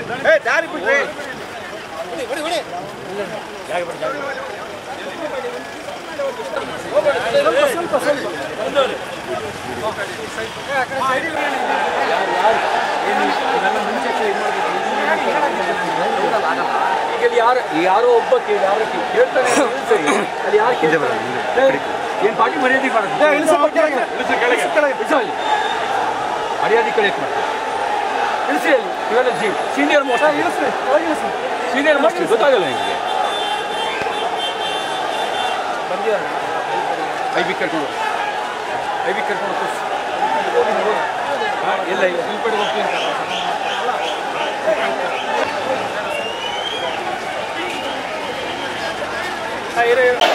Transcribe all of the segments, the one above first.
ಇಲ್ಲಿ ಯಾರು ಯಾರೋ ಒಬ್ಬ ಕೇಳಿ ಯಾರೋ ಕೇಳಿ ಕೇಳ್ತಾನೆ ಅಂದ್ರೆ ಸರಿ ಅಲ್ಲಿ ಯಾರು ಕೇಳ್ತಾರೆ ಏನು ಪಾರ್ಟಿ ಮರ್ಯಾದೆ ಮಾಡೋದು ಇಳಿಸು ಅಲ್ಲಿ ಮರ್ಯಾದೆ ಕಳಿಯಕ್ಕೆ ಮಾಡ್ತಾರೆ ಇಳಿಸಿ ಅಲ್ಲಿ ಇವೆಲ್ಲ ಜೀವ ಸೀನಿಯರ್ ಮೋಸ್ಟ್ ಸೀನಿಯರ್ ಮೋಸ್ಟ್ ಗೊತ್ತಾಗಲ್ಲ ನಿಮಗೆ ಐ ಬಿ ಕರ್ಕೊಂಡು ಹೋಗು. ಐ ಬಿ ಕರ್ಕೊಂಡು ಹೋಗು. ಹಾ, ಇಲ್ಲ ಇಲ್ಲ ಈ ಕಡೆ ಹೋಗ್ತೀನಿ ಹಾ, ಇರು, ಇರು.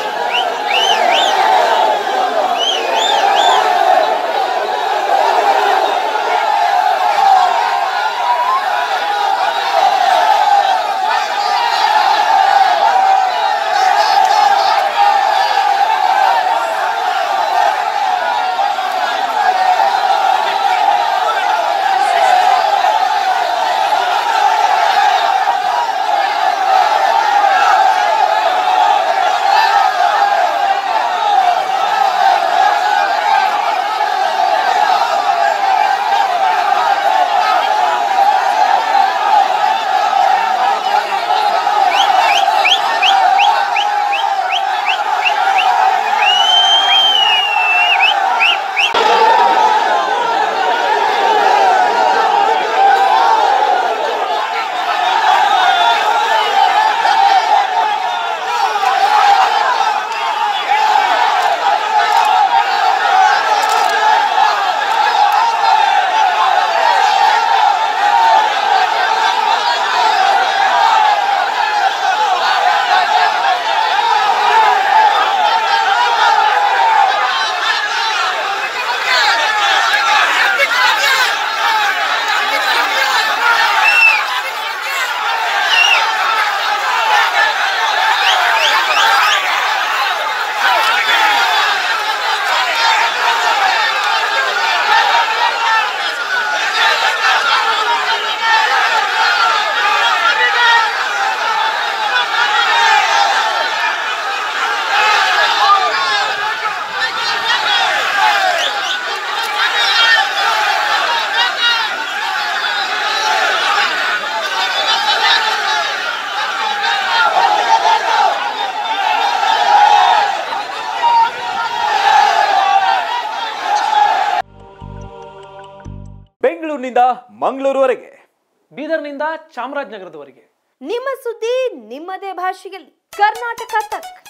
ಬೆಂಗಳೂರಿನಿಂದ ಮಂಗಳೂರುವರೆಗೆ ಬೀದರ್ನಿಂದ ಚಾಮರಾಜನಗರದವರೆಗೆ ನಿಮ್ಮ ಸುದ್ದಿ ನಿಮ್ಮದೇ ಭಾಷೆಯಲ್ಲಿ ಕರ್ನಾಟಕ ತಕ್